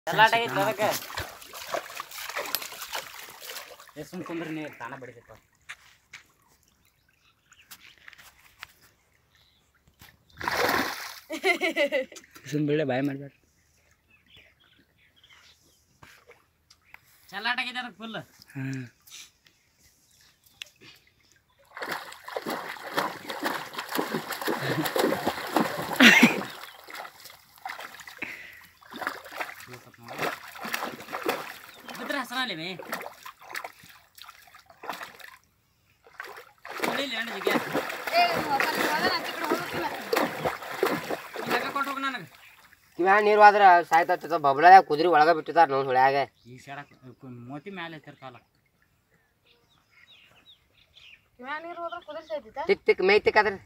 ಚಲ್ಲಾಟ ಐತಿ ಅದಕ್ಕೆ ಏ ಸುಮ್ ಕುಂದ್ರಿ ನೀರು ತಾನ ಬಿಡ್ತಿತ್ತು ಸುಮ್ ಬೀಳೆ ಬಾಯ್ ಮಾಡ್ಬೇಡ ಚಲ್ಲಾಟ ಆಗೈತೆ ಅದಕ್ಕೆ ಫುಲ್ ಹಾಂ ಬಿದ್ರೆ ಹಸನಲ್ಲಿ ಮೇ ಹೊಡಿಲಿ ಹೆಣ್ಣು ಜಿಗ್ಯ ಇವಾಗ ಕೊಟ್ಟು ಹೋಗಿ ನನಗೆ ಕಿವ್ಯಾ ನೀರು ಹೋದ್ರ ಸಾಯ್ತತ್ತ ಬಬ್ಳದಾಗ ಕುದುರೆ ಒಳಗ ಬಿಟ್ಟಿದಾರ ನೋಡ್ ಹೊಳ್ಯಾಗ ಈ ಸೈಡ ಮೋತಿ ಮ್ಯಾಲೆ ಐತಿರ್ ಕಾಲ ತಿಕ್ ತಿಕ್ ಮೈ ತಿಕ್ ಅದ್ರ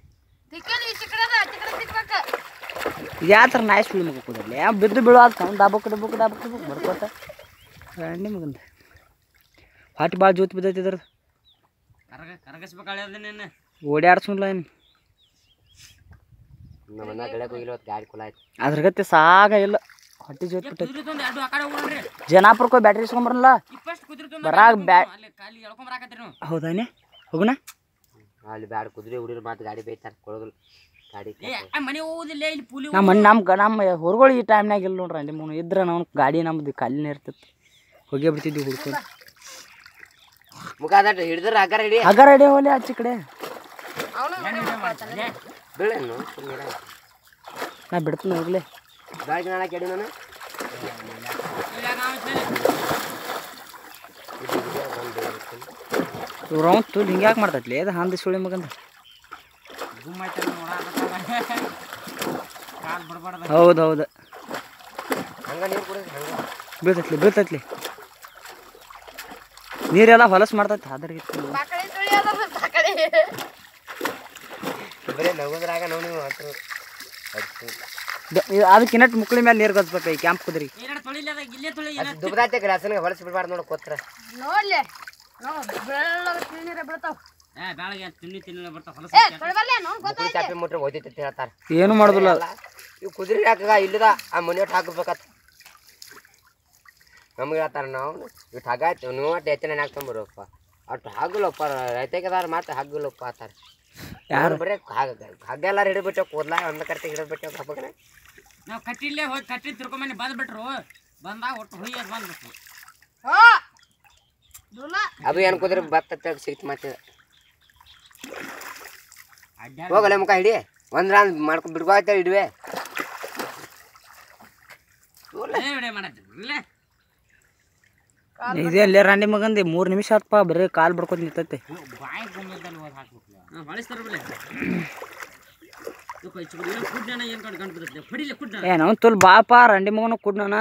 ಯಾವ ಥರ ನಾಯಿ ಸುಳಿ ಮಗ ಕುದರ್ಲಿ ಯಾವ ಬಿದ್ದು ಬೀಳು ಅಂತ ಅವ್ನು ಡಾಬಕ್ ಡಬಕ್ ಡಾಬಕ್ ಡಬಕ್ ಬರ್ಕೋತ ರಂಡಿ ಮಗಂದ ಹೊಟ್ಟೆ ಭಾಳ ಜೋತ್ ಬಿದ್ದೈತಿ ಇದ್ರದ್ದು ಕರಗ ಕರಗಿಸ್ಬೇಕಾಳ್ಯದ ನಿನ್ನ ಓಡ್ಯಾಡ್ಸಲ್ಲ ಏನು ನಮ್ಮ ಮನ್ಯಾಗ ಗಿಡಕ್ಕೆ ಹೋಗಿಲ್ಲ ಗಾಡಿ ಕುಲ ಆಯ್ತು ಅದ್ರಗತ್ತೆ ಸಾಗ ಇಲ್ಲ ಹೊಟ್ಟೆ ಜೋತ್ ಬಿಟ್ಟೈತಿ ಕುದುರೆ ತಂದು ಎರಡು ಆ ಕಡೆ ಹೋಗ್ರಿ ಜನಾಪುರಕ್ಕೆ ಬ್ಯಾಟ್ರಿ ಇಸ್ಕೊಂಬರಲ್ಲ ಇಪ್ಪಷ್ಟು ಕುದುರೆ ತಂದು ಬರಾಗ್ ಬ್ಯಾ- ಅಲ್ಲಿ ಕಾಲಿ ಎಳ್ಕೊಂಬರಾಕತ್ತೀರಿ ನೀವು ಹೌದಾನೆ ಹೋಗುಣ ಅಲ್ಲಿ ಬ್ಯಾಡ ಕುದುರೆ ಹುಡಿರು ಮಾತು ಗಾಡಿ ಬೈತಾರ ಕೊಡೋದಿಲ್ಲ ಗಾಡಿ ಏ ಆ ಮನೆ ಹೋಗುದಿಲ್ಲ ಇಲ್ಲಿ ಪುಲಿ ನಮ್ಮ ಮನೆ ನಮ್ಮ ನಮ್ಮ ಹೊರಗಳು ಈ ಟೈಮ್ನಾಗ ಇಲ್ಲ ನೋಡ್ರಿ ಅಲ್ಲಿ ಮೂನು ಇದ್ರೆ ನಾವು ಗಾಡಿ ನಮ್ದು ಕಲ್ಲಿನ ಇರ್ತಿತ್ತು ಹೋಗೇ ಬಿಡ್ತಿದ್ವಿ ಹುಡ್ಕೊಂಡು ಮುಖ ಅದ ಹಿಡಿದ್ರ ಹಗ್ಗಾರ ಹಿಡಿ ಹಗ್ಗ ರೆಡಿ ಹೋಗ್ಲಿ ಆಚೆ ಕಡೆ ಬೀಳೇನು ನಾ ಬಿಡ್ತೀನಿ ಹೋಗ್ಲಿ ಬೆಳಗ್ಗೆ ನಾಳೆ ಕೆಡಿ ನಾನು ಇವ್ರು ಅವ್ನು ತುಲ್ ಹಿಂಗೆ ಯಾಕೆ ಮಾಡ್ತೈತ್ಲಿ ಅದು ಹಂದಿ ಸುಳಿ ಮಗಂದ ಗುಮ್ಮ ಐತಲ್ಲ ನೋಡಾಕತ್ತಾವ ಕಾಲ್ ಬಿಡ್ಬಾರ್ದ ಹೌದು ಹೌದು ಹಂಗ ನೀರು ಕುಡಿದ್ರಿ ಹಂಗ ಬೀಳ್ತೈತ್ಲಿ ಬೀಳ್ತೈತ್ಲಿ ನೀರೆಲ್ಲ ಹೊಲಸು ಮಾಡ್ತೈತಿ ಅದ್ರಿಗೆ ಬರೀ ನಗುದ್ರಾಗ ನಾವು ನೀವು ಮಾತ್ರ ಅದಕ್ಕೆ ಇನ್ನಟ್ಟು ಮುಕ್ಳಿ ಮೇಲೆ ನೀರು ಗದ್ಬೇಕು ಈ ಕ್ಯಾಂಪ್ ಕುದ್ರಿ ಏನಾರ ತೊಳಿಲ್ಲ ಅದ ಇಲ್ಲೇ ತೊಳಿ ಏನ ದುಬ್ದಾತೆ ಗ್ರಾಸನ್ಗೆ ಹೊಲಸಿ ಬಿಡ್ಬಾರ್ದು ನೋಡು ಕೂತ್ರ ನೋಡ್ಲಿ ಬೆಳ್ಳಗ ತಿನ್ನೀರ ಬೀಳ್ತಾವ ಏ ಬೆಳಗ್ಗೆ ತಿನ್ನಿ ತಿನ್ನ ಬರ್ತಾವ ಹೊಲಸ ಏ ತೊಳಿಬಲ್ಲೆ ನೋಡ್ ಕುದುರೆ ಚಾಪಿ ಮುಟ್ರೆ ಓದಿತ್ತು ಅಂತ ಹೇಳ್ತಾರ ಏನು ಮಾಡೋದಿಲ್ಲ ಅಲ್ಲ ಇವು ಕುದುರೆ ಹಾಕಗ ಇಲ್ಲದ ಆ ಮನೆ ಒಟ್ಟು ಹಾಕಬೇಕತ್ತ ನಮ್ಗೆ ಹೇಳ್ತಾರ ನಾವು ಇಟ್ಟು ಹಗ್ಗ ಆಯ್ತು ನೀವು ಒಟ್ಟು ಎತ್ತಿನ ಹಾಕ್ಕೊಂಬರಪ್ಪ ಅಷ್ಟು ಹಗ್ಗಲಪ್ಪ ರೈತಗೆದಾರ ಮಾತು ಹಗ್ಗಲಪ್ಪ ಆತಾರ ಯಾರು ಬರೀ ಹಗ್ಗ ಹಗ್ಗ ಎಲ್ಲ ಹಿಡಿದ್ಬಿಟ್ಟು ಕೂದ್ಲ ಒಂದ ಕರ್ತಿ ಹಿಡಿದ್ಬಿಟ್ಟು ಹಬ್ಬಕ್ಕೆ ನಾವು ಕಟ್ಟಿಲ್ಲೇ ಹೋಗಿ ಕಟ್ಟಿ ತಿರ್ಕೊಂಬನಿ ಬಂದ್ಬಿಟ್ರು ಬಂದಾಗ ಒಟ್ಟು ಹುಯ್ಯ ಬಂದ್ಬಿಟ್ರು ಹೋ ದುಲ್ಲ ಅದು ಏನು ಕುದುರೆ ಬತ್ತ ಸಿಕ್ತು ಮತ್ತೆ ಅಡ್ಡಾಡ ಹೋಗಲೆ ಮುಖ ಹಿಡಿ ಒಂದ್ ರಾನ್ ಮಾಡ್ಕೊಂಡು ಬಿಡ್ಕೋತ ಹಿಡುವೆ ಏ ವಿಡಿಯೋ ಮಾಡತ್ತಿ ಇಲ್ಲೇ ಇದೇ ರಂಡಿ ಮಗಂದಿ ಮೂರು ನಿಮಿಷ ಆತ್ಪ ಬರೀ ಕಾಲು ಬಡ್ಕೊತ ನಿಂತೈತಿ ಬಾಯಿ ಗುಮ್ಮಿದ್ದಲ್ಲಿ ಹೋಗಿ ಹಾಕ್ಬಿಟ್ಲು ಹಾಂ ಹೊಳಿಸ್ತಾರ ಬಿಡಿ ತುಪ್ಪ ಹೆಚ್ಚು ಏನು ಕುಡ್ಡನ ಏನು ಕಡೆ ಗಂಟು ಬಿಡುತ್ತೆ ಹೊಡಿಲೆ ಕುಡ್ಡ ಏ ನಾವು ತುಲ್ ಬಾಪ ರಂಡಿ ಮಗನು ಕುಡ್ನನ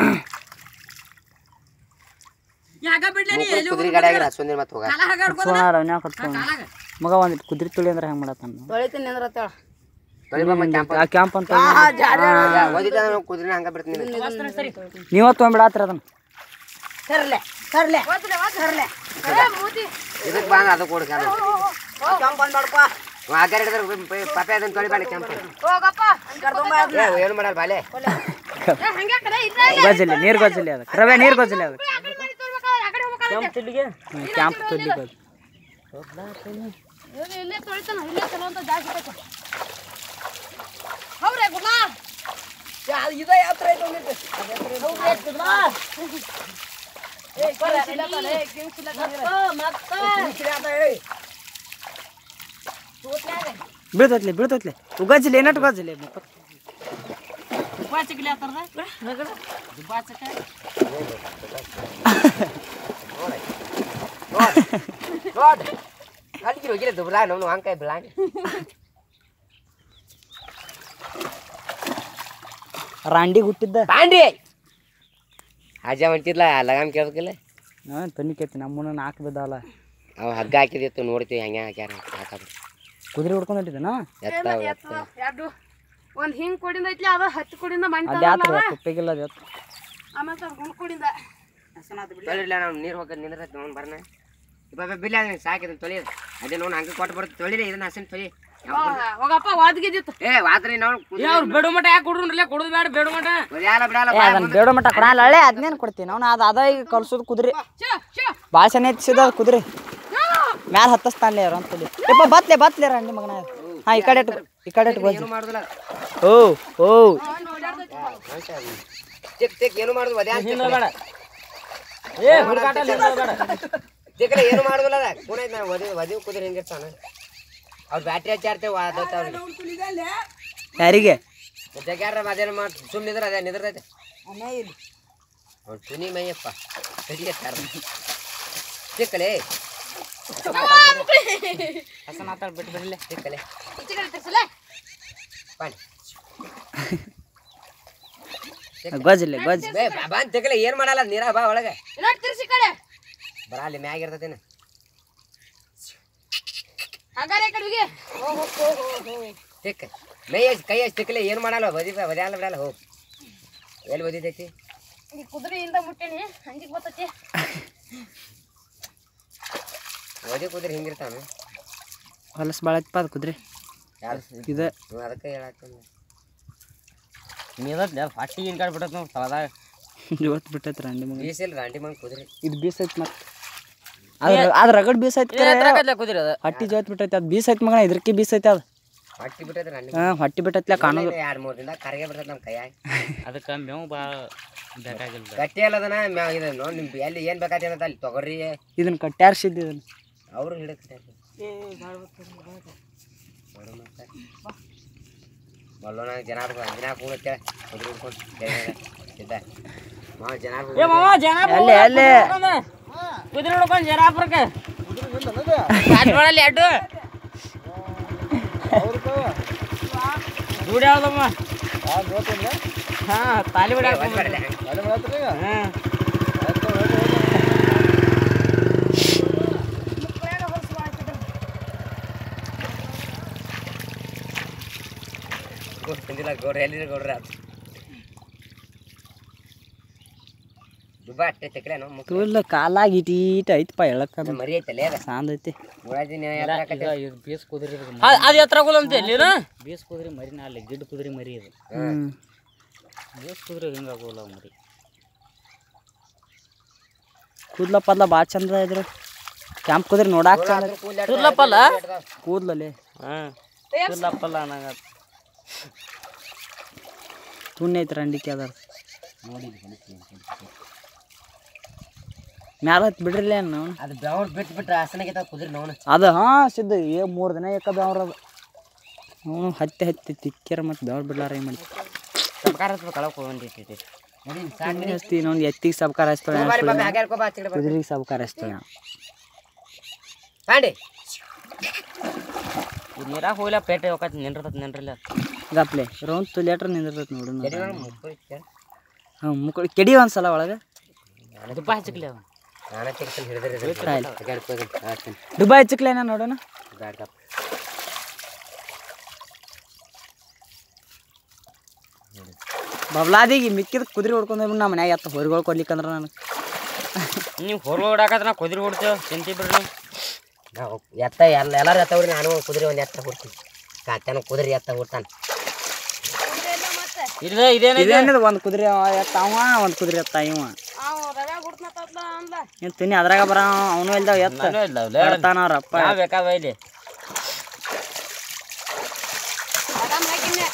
ಯಾಕ ಬಿಡ್ಲಿ ನೀ ಎಲ್ಲಿ ಕುದುರೆ ಗಾಡಿ ಆಗಿರ ಹಸ್ವಂದಿರ ಮತ್ತೆ ಹೋಗ ಕಾಲ ಹಾಗಾಡ್ಬೋದ ಸೋನಾರ ಅವನ್ಯಾಕ ಹತ್ಕೊಂಡ್ ಕಾಲಾಗ ಮಗ ಒಂದಿಟ್ಟು ಕುದ್ರಿ ತುಳಿ ಅಂದ್ರೆ ಹೆಂಗೆ ಮಾಡತ್ತಾನ ತೊಳಿತೀನಿ ಅಂದ್ರ ತೇಳ ತೊಳಿಬಾ ಮತ್ತೆ ಕ್ಯಾಂಪ್ ಆ ಕ್ಯಾಂಪ್ ಅಂತ ಓದಿದ್ದ ನಾವು ಕುದುರೆ ಹಂಗ ಬಿಡ್ತೀನಿ ಸರಿ ನೀವ ತೊಗೊಂಬಿಡಾತ್ರಿ ಅದನ್ನ ತರ್ಲೆ ತರ್ಲೆ ಓದ್ಲೆ ಓದ್ ತರ್ಲೆ ಏ ಮೂತಿ ಇದಕ್ಕೆ ಬಂದ ಅದು ಕೊಡು ಕ್ಯಾನ್ ಕ್ಯಾಂಪ್ ಬಂದ್ಬಾಡಪ್ಪ ಆಗಾರ ಹಿಡಿದ್ರೆ ಪಾಪೆ ಅದನ್ನ ತೊಳಿಬೇಡ ಕ್ಯಾಂಪ್ ಹೋಗಪ್ಪ ಏ ಏನು ಮಾಡಲ್ಲ ಬಾಲೆ ಏ ಹಂಗೆ ಕಡೆ ಇಲ್ಲ ಗಜ್ಜಲಿ ನೀರು ಗಜ್ಜಲಿ ಅದಕ್ಕೆ ರವೆ ನೀರು ಗಜ್ಜಲಿ ಅದಕ್ಕೆ ಆ ಕಡೆ ಮಾಡಿ ತೊಳ್ಬೇಕಾದ್ರೆ ಆ ಕಡೆ ಹೋಗ್ಬೇಕಾದ್ರೆ ಕ್ಯಾಂಪ್ ತುಲ್ಲಿ ಗಜ್ ಇವ್ನು ಇಲ್ಲೇ ತೊಳಿತಾನ ಇಲ್ಲೇ ಚಲೋ ಅಂತ ಜಾಸ್ತಿ ಬೇಕು ಹೌದ್ರಿ ಗುಣ ಇದ ಯಾತ್ರ ಬೀಳ್ತೈತ್ಲಿ ಬೀಳ್ತೈತ್ಲಿ ಗಜ್ಜಲಿ ಏನಟ್ಟು ಗಜ್ಜಲಿ ದುಬ್ಬಾ ಸಿಗ್ಲಿ ಆತರದ ದುಬ್ಬಾ ಸಿಕ್ಕ ನೋಡ್ ಅಲ್ಲಿಗೆ ಹೋಗಿಲ್ಲ ದುಬ್ರಾ ನಾವು ಹಂಕಾಯಿ ಬಿಳಾಂಗ ರಾಂಡಿ ಹುಟ್ಟಿದ್ದ ಬಾಂಡಿ ಅಜ್ಜ ಹೊಂಟಿದ್ಲ ಲಗಾಮ್ ಕೇಳ್ಬೇಕಿಲ್ಲ ನಾನು ತನ್ನಿ ಕೇಳ್ತಿ ನಮ್ಮನ್ನ ನಾಲ್ಕು ಬಿದ್ದಾವಲ್ಲ ಅವ ಹಗ್ಗ ಹಾಕಿದಿತ್ತು ನೋಡ್ತೀವಿ ಹಂಗೆ ಹಾಕ್ಯಾರ ಹಾಕೋದು ಕುದುರೆ ಹೊಡ್ಕೊಂಡು ಹೊಂಟಿದ್ದೇನಾ ಎತ್ತಾವ ಎತ್ತ ಎರಡು ಒಂದ್ ಹಿಂಗ್ ಕೊಡಿಂದ ಐತ್ಲಿ ಅದ ಹತ್ತು ಕೊಡಿಂದ ಅಲ್ಲಿ ಮಂಟ ಯಾತ್ರ ಕುಪ್ಪಿಗಿಲ್ಲ ಅದು ಎತ್ತು ಆಮೇಲೆ ಸ್ವಲ್ಪ ಗುಂಡ್ ಕೊಡಿಂದ ತೊಳಿರ್ಲ ನಾವು ನೀರು ಹೋಗೋದು ನಿಂದ್ರ ನೋಡ್ ಬರ್ನ ಇಪ್ಪ ಬಿಲ್ಲ ಅದನ್ನ ಸಾಕಿದ್ ತೊಳಿ ಅದೇ ನೋಡ್ ಹಂಗೆ ಕೊಟ್ಟು ಬರುತ್ತೆ ತೊಳಿರಿ ಇದನ್ನ ಹಸಿನ ತೊಳಿ ಹೋಗಪ್ಪ ವಾದ್ಗಿದ್ದಿತ್ತು ಏ ವಾತ್ರಿ ನಾವು ಏ ಅವ್ರು ಬೇಡ ಮಟ ಯಾಕೆ ಕುಡ್ರಲ್ಲ ಕುಡ್ದು ಬೇಡ ಬೇಡ ಮಟ ಬಿಡಲ್ಲ ಬಿಡಲ್ಲ ಏ ಅದನ್ನ ಬೇಡ ಮಟ್ಟ ಕೊಡಲ್ಲ ಹಳೆ ಅದನ್ನೇನು ಕೊಡ್ತೀನಿ ಅವ್ನು ಅದು ಅದ ಈಗ ಕಲ್ಸೋದು ಕುದುರೆ ಭಾಳ ಚೆನ್ನಾಗಿ ಎತ್ತಿಸಿದ ಅದು ಕುದುರೆ ಮ್ಯಾಲ ಹತ್ತಸ್ತಾನ್ಲೇ ಅವ್ರು ಅಂತಲ್ಲಿ ಯಪ್ಪ ಬತ್ಲೆ ಬತ್ಲೆ ರಂಡಿ ಮಗನ ಹಾಂ ಈ ಕಡೆ ಇಟ್ಟು ಈ ಕಡೆ ಇಟ್ಟು ಏನು ಮಾಡುದಿಲ್ಲ ಓ ಓ ಚಿಕ್ ಚಿಕ್ ಏನು ಮಾಡುದು ಅದೇ ಬೇಡ ಏ ಹುಡುಗಾಟ ಬೇಡ ಚಿಕ್ಕಲೆ ಏನು ಮಾಡುದಿಲ್ಲ ಅದ ಕೂನೈತ್ ನಾನು ಒದಿ ಒದಿ ಕುದುರೆ ಹಿಂಗಿರ್ತಾನ ಅವ್ರು ಬ್ಯಾಟ್ರಿ ಹಚ್ಚಾರ್ತೇವೆ ಅದತ್ತ ಅವ್ರಿಗೆ ಯಾರಿಗೆ ಜಗ್ಯಾರ ಅದೇನು ಮಾಡಿ ಸುಮ್ಮನೆ ನಿದ್ರ ಅದೇ ನಿದ್ರದೈತೆ ಅವ್ನು ತುನಿ ಮೈಯಪ್ಪ ಕಡಿಯತ್ತಾರ ಚಿಕ್ಕಲೆ ಹಸ ಮಾತಾಡ್ ಬಿಟ್ಟು ಬರಲಿ ಚಿಕ್ಕಲೆ ಪಾಣಿ ಗೊಜ್ಜಿಲ್ಲ ಗೊಜ್ಜ್ ಬೇ ಬಾ- ಬಾ ಅಂತ ಚಿಕ್ಕಲೆ ಏನು ಮಾಡಲ್ಲ ನೀರ ಬಾ ಒಳಗೆ ತಿರ್ಸಿ ಕಡೆ ಬರ ಅಲ್ಲಿ ಮ್ಯಾಗ ಇರ್ತೈತೇನ ಹಂಗಾರೆ ಕಡೆಗೆ ಚಿಕ್ಕ ಮೈ ಹಚ್ಚಿ ಕೈ ಹಚ್ಚಿ ಚಿಕ್ಕಲೆ ಏನು ಮಾಡಲ್ಲ ಬದಿ ಬದಿಯಲ್ಲ ಬಿಡಲ್ಲ ಹೋಗಿ ಎಲ್ಲಿ ಬದಿತೈತಿ ಈ ಕುದುರೆಯಿಂದ ಮುಟ್ಟೇನಿ ಹಂಜಿಗೆ ಬರ್ತೈತಿ ಒದಿ ಕುದುರೆ ಹಿಂಗಿರ್ತಾನ ಹೊಲಸು ಭಾಳ ಐತಪ್ಪ ಅದು ಕುದುರೆ ಯಾರು ಇದು ನೀವು ಅದಕ್ಕೆ ಹೇಳತ್ತೀನಿ ನೀದ ಹೊಟ್ಟಿ ಏನು ಕಾಡ್ ಬಿಟ್ಟತ್ ನಾವು ತಳದಾಗ ಇವತ್ತು ಬಿಟ್ಟೈತೆ ರಂಡಿ ಮಗ ಬೀಸಿಲ್ಲ ಗಾಂಡಿ ಮಂಗ್ ಕುದುರೆ ಇದು ಬೀಸ್ ಐತಿ ಮತ್ತೆ ಅದ್ರ ಅದ್ರ ರಗಡ್ ಬೀಸ್ ಐತಿ ಕರೆ ಕುದಿರಿ ಅದ ಹಟ್ಟಿ ಜೋತ್ ಬಿಟ್ಟೈತಿ ಅದು ಬೀಸ್ ಐತಿ ಮಗನ ಇದ್ರಕ್ಕೆ ಬೀಸ್ ಐತಿ ಅದು ಹೊಟ್ಟಿ ಬಿಟ್ಟೈತೆ ಗಾಂಡಿ ಹಾಂ ಹೊಟ್ಟಿ ಬಿಟ್ಟೈತ್ಲೆ ಕಾಣೋದು ಎರಡು ಮೂರು ದಿನ ಕರಗೆ ಬಿಡ್ತೈತೆ ನಮ್ಮ ಕೈಯಾಗ ಅದಕ್ಕೆ ಮೇವು ಭಾಳ ಬೇಕಾಗಿಲ್ಲ ಗಟ್ಟಿ ಅಲ್ಲದನ ಮ್ಯಾ ಇದು ನೋಡಿ ನಿಮ್ ಎಲ್ಲಿ ಏನು ಬೇಕಾಯ್ತು ಅಂತ ಅಲ್ಲಿ ತೊಗೊರಿ ಇದನ್ನ ಕಟ್ಟ್ಯಾರ್ಸಿದ್ದು ಇದನ್ನ ಅವರು ಹಿಡಕ್ಕೆ ಮಲ್ಲೋನ ಜನ ಜನ ಕೂಡತ್ತೆ ಕುದುರೆ ಹಿಡ್ಕೊಂಡು ಸಿದ್ಧ ಮಾ ಜನ ಏ ಮಾವ ಜನ ಅಲ್ಲೇ ಅಲ್ಲೇ ಕುದುರೆ ಹಿಡ್ಕೊಂಡು ಜರಾಪುರಕ್ಕೆ ಎರಡು ರೂಢಿ ಯಾವ್ದಮ್ಮ ಹಾ ತಾಲಿ ಬಿಡ ಹಾಂ ಗೊತ್ತಿಲ್ಲ ಗೌಡ್ರ ಎಲ್ಲಿ ಗೌಡ್ರ ದುಬ್ಬ ಅಟ್ಟೆ ತೆಕ್ಲೆ ನಾವು ಮುಖ ತುಲ್ಲ ಕಾಲಾಗಿ ಇಟ್ ಈಟ್ ಐತಪ್ಪ ಹೇಳಕ್ಕ ಮರಿ ಐತಲ್ಲ ಅದ ಸಾಂದ್ ಐತಿ ಮುಳಾಜಿನ ಇದು ಬೀಸ್ ಕುದುರೆ ಅದು ಎತ್ತರ ಹೋಗಲ್ಲ ಇಲ್ಲಿನ ಬೀಸ್ ಕುದುರೆ ಮರಿ ನಾಳೆ ಗಿಡ್ಡ ಕುದುರೆ ಮರಿ ಇದು ಹ್ಮ್ ಬೀಸ್ ಕುದುರೆ ಹಿಂಗೆ ಆಗೋಲ್ಲ ಮರಿ ಕೂದ್ಲ ಪದ್ಲ ಭಾಳ ಚಂದ ಇದ್ರು ಕ್ಯಾಂಪ್ ಕುದುರೆ ನೋಡಾಕ ಚಂದ ಐತಿ. ತುರ್ಲಪ್ಪಲ್ಲ ಕೂದ್ಲಲ್ಲಿ ಹಾಂ ತುರ್ಲಪ್ಪಲ್ಲ ಅನ್ನಂಗ ತುಣ್ಣ ಐತಿ ರಂಡಿಕೆ ಅದ ಮ್ಯಾಲ ಹತ್ತಿ ಬಿಡ್ರಿಲ್ಲ ನಾವು ಅದು ಬೆವ್ರು ಬಿಟ್ಟು ಬಿಟ್ರೆ ಹಸನಾಗೈತ ಕುದುರೆ ನೋನು ಅದು ಹಾಂ ಸಿದ್ಧ ಏ ಮೂರು ದಿನ ಯಾಕ ಬೆವ್ರ ಅದು ಹ್ಞೂ ಹತ್ತಿ ಹತ್ತಿ ತಿಕ್ಕ್ಯಾರ ಮತ್ತು ಬೆವ್ರು ಬಿಡ್ಲಾರ ಏನು ಮಾಡಿ ಸರ್ಕಾರ ಕಳಕ್ಕೆ ಹೋಗಂದಿರ್ತೈತಿ ಹಚ್ತಿ ಇನ್ನೊಂದು ಎತ್ತಿಗೆ ಸಬ್ಕಾರ ಹಚ್ತಾಳೆ ಹಾಗ್ಯಾರ್ಕೊಬ್ಬ ಹಚ್ಚಿಡ ಕುದುರೆಗೆ ಸಬ್ಕಾರ ಹಚ್ತಾಳೆ ಕಾಂಡಿ ಇದು ನೀರಾಗ ಹೋಗ್ಲ ಪೇಟೆ ಹೋಗತ್ ನಿಂದಿರ್ತೈತಿ ನಿಂದ್ರಿಲ್ಲ ಗಪ್ಲೆ ರೌಂಡ್ ತುಲೇಟ್ರ್ ನಿಂದಿರ್ತೈತೆ ನೋಡು ಎಡಿ ನೋಡು, ಮುಕ್ಕು ಐತೆ. ಹಾಂ ಮುಕ್ಕಳು ಕೆಡಿ ಒಂದ್ಸಲ ಒಳಗೆ ತುಪ್ಪ ಹಚ್ಚಕ್ಲಿ ಅವ ನಾನೇ ತೆಗ್ಸಲ್ ಹಿಡಿದ್ರಿ ಆಯ್ತು. ಹಾಗ್ಯಾರ್ಕೊಯ್ದು ಹಾಕ್ತೀನಿ ದುಬೈ ಹಚ್ಚಕ್ಲೇನ ನೋಡೋಣ ಬ್ಯಾಡ್ಗಪ್ಪ ಬಬ್ಲಾದಿಗೆ ಮಿಕ್ಕಿದ ಕುದುರೆ ಹೊಡ್ಕೊಂಡು ಹೋಗ್ಬಿಟ್ಟು ನಮ್ಮ ಮನ್ಯಾಗ ಎತ್ತ ಹೊರಗಳು ಕೊಡ್ಲಿಕ್ಕಂದ್ರೆ ನನಗೆ ನೀವು ಹೊರಗೆ ಓಡಾಕತ್ರ ನಾ ಕುದುರೆ ಹೊಡ್ತೇವೆ ಚಿಂತೆ ಬಿಡ್ರಿ ನಾವು ಎತ್ತ ಎಲ್ಲ ಎಲ್ಲರೂ ಎತ್ತ ಹುಡ್ರಿ ನಾನು ಒಂದ್ ಕುದುರೆ ಒಂದು ಎತ್ತ ಹುಡ್ತೀನಿ ಕಾತನ ಕುದುರೆ ಎತ್ತ ಹುಡ್ತಾನೆ ಇದೆ ಇದೇನಿದೆ ಇದೇನಿದೆ ಒಂದು ಕುದುರೆ ಅವ ಎತ್ತ ಅವ ಒಂದು ಕುದುರೆ ಎತ್ತ ಇವ ಅವ ರವೆ ಬಿಡ್ತಂತ ಅಂದ ಏನು ತಿನ್ನಿ ಅದ್ರಾಗ ಬರ ಅವನು ಇಲ್ದಾವ ಎತ್ತ ನಾನು ಇಲ್ಲ ಬರ್ತಾನ ಅವ್ರ ಅಪ್ಪ ಯಾವ ಬೇಕಾವ ಇಲ್ಲಿ ಆರಾಮ್ ಹಾಕಿನ್ನೆ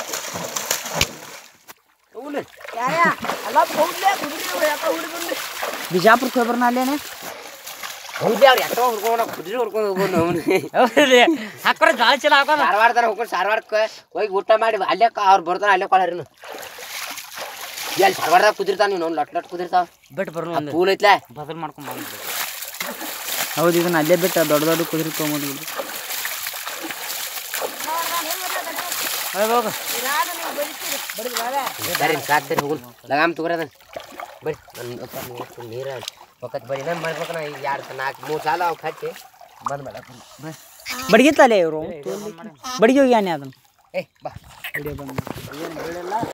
ಬಿಜಾಪುರಕ್ಕೆ ಹೋಗಿ ಬರ್ನ ಅಲ್ಲೇನೆ ಹೌದ್ರಿ ಅವ್ರು ಎತ್ತ ಹುಡ್ಕೊಂಡು ಕುದುರೆ ಹುಡ್ಕೊಂಡು ಹೋಗ್ಬೋದು ಅವ್ನು ಹೌದ್ರಿ ಹಾಕ್ರ ಜಾಳ ಚೀಲ ಹಾಕೋದ ಧಾರವಾಡ ತರ ಹೋಗ್ಕೊಂಡು ಧಾರವಾಡಕ್ಕೆ ಹೋಗಿ ಊಟ ಮಾಡಿ ಅಲ್ಲೇ ಕ- ಅವ್ರು ಬರ್ತಾನೆ ಅಲ್ಲೇ ಕೊಳರಿನು ಎಲ್ಲಿ ಧಾರವಾಡದಾಗ ಕುದಿರ್ತಾವ ನೀವು ಲಟ್ ಲಟ್ ಕುದಿರ್ತಾವ ಬಿಟ್ಟು ಬರ್ನು ಒಂದು ಪೂಲ್ ಐತ್ಲೆ ಬದಲ್ ಮಾಡ್ಕೊಂಡ್ ಬಂದ್ಬಿಡು ಹೌದು ಇದನ್ನ ಅಲ್ಲೇ ಬಿಟ್ಟು ದೊಡ್ಡ ದೊಡ್ಡ ಕುದುರೆ ತೊಗೊಂಡ್ಬಿಡ್ರಿ ಹೋಗು ಸರಿ ಸಾಕು ಸರಿ ಹೋಗುನ್ ಲಗಾಮ್ ತಗೋರಿ ಅದನ್ನ ಬರ್ರಿ ನನ್ನ ನೀರು ಒಕ್ಕತ್ ಬರೀ ನಮ್ಮ ಮಾಡ್ಬೇಕು ನಾ ಈಗ ಎರಡು ನಾಲ್ಕು ಮೂರು ಸಾಲ ಅವ್ಕೆ ಹಚ್ಚಿ ಬಂದ್ ಮಾಡಕ್ಕೆ ಬರ್ರಿ ಬಡಿಗಿತ್ತಲ್ಲೇ ಇವರು ಬಡಿಗೆ ಹೋಗ್ಯಾನೆ ಅದನ್ನ ಏ ಬಾ ವಿಡಿಯೋ ಬಂದು